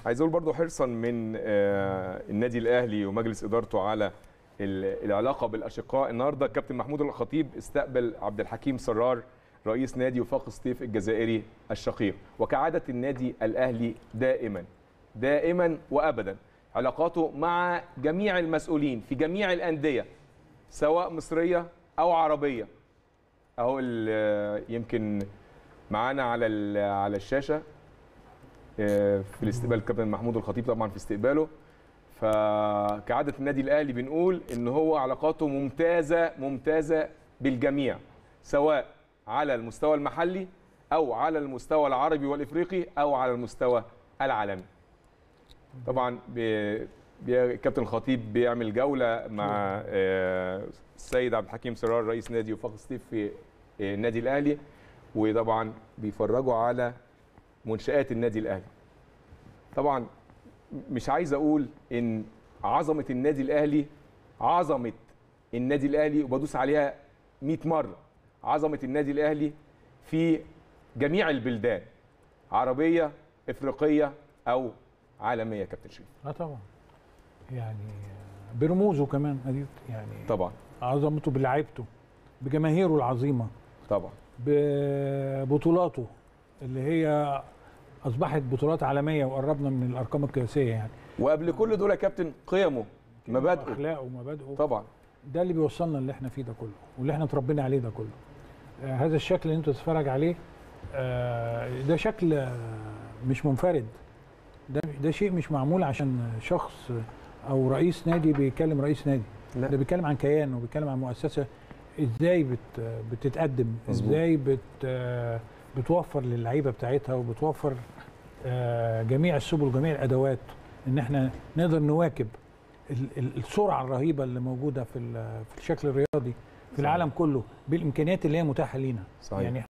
عايز اقول برضو حرصا من آه، النادي الاهلي ومجلس ادارته على ال- العلاقه بالاشقاء النهارده الكابتن محمود الخطيب استقبل عبد الحكيم سرار رئيس نادي وفاق سطيف الجزائري الشقيق وكعاده النادي الاهلي دائما دائما وابدا علاقاته مع جميع المسؤولين في جميع الانديه سواء مصريه او عربيه اهو ال- يمكن معانا على ال- على الشاشه آه، في الاستقبال الكابتن محمود الخطيب طبعا في استقباله فكعاده النادي الاهلي بنقول ان هو علاقاته ممتازه ممتازه بالجميع سواء على المستوى المحلي او على المستوى العربي والافريقي او على المستوى العالمي طبعا بي- بي- الكابتن الخطيب بيعمل جوله مع آه، السيد عبد الحكيم سرار رئيس نادي وفاق ستيف في آه، النادي الاهلي وطبعا بيفرجوا على منشآت النادي الاهلي طبعا مش عايز اقول ان عظمه النادي الاهلي عظمه النادي الاهلي وبدوس عليها 100 مره عظمه النادي الاهلي في جميع البلدان عربيه افريقيه او عالميه يا كابتن شريف اه طبعا يعني برموزه كمان أديت يعني طبعا عظمته بلعيبته بجماهيره العظيمه طبعا ببطولاته اللي هي اصبحت بطولات عالميه وقربنا من الارقام القياسيه يعني وقبل كل دول يا كابتن قيمه مبادئه اخلاقه ومبادئه طبعا ده اللي بيوصلنا اللي احنا فيه ده كله واللي احنا اتربينا عليه ده كله آه هذا الشكل اللي انت تتفرج عليه آه ده شكل آه مش منفرد ده ده شيء مش معمول عشان شخص او رئيس نادي بيكلم رئيس نادي لا. ده بيتكلم عن كيان وبيتكلم عن مؤسسه ازاي بت بتتقدم مظبوط. ازاي بت آه، بتوفر للعيبه بتاعتها وبتوفر آه، جميع السبل وجميع الادوات ان احنا نقدر نواكب ال- ال- السرعه الرهيبه اللي موجوده في ال- في الشكل الرياضي في العالم كله بالامكانيات اللي هي متاحه لينا صحيح. يعني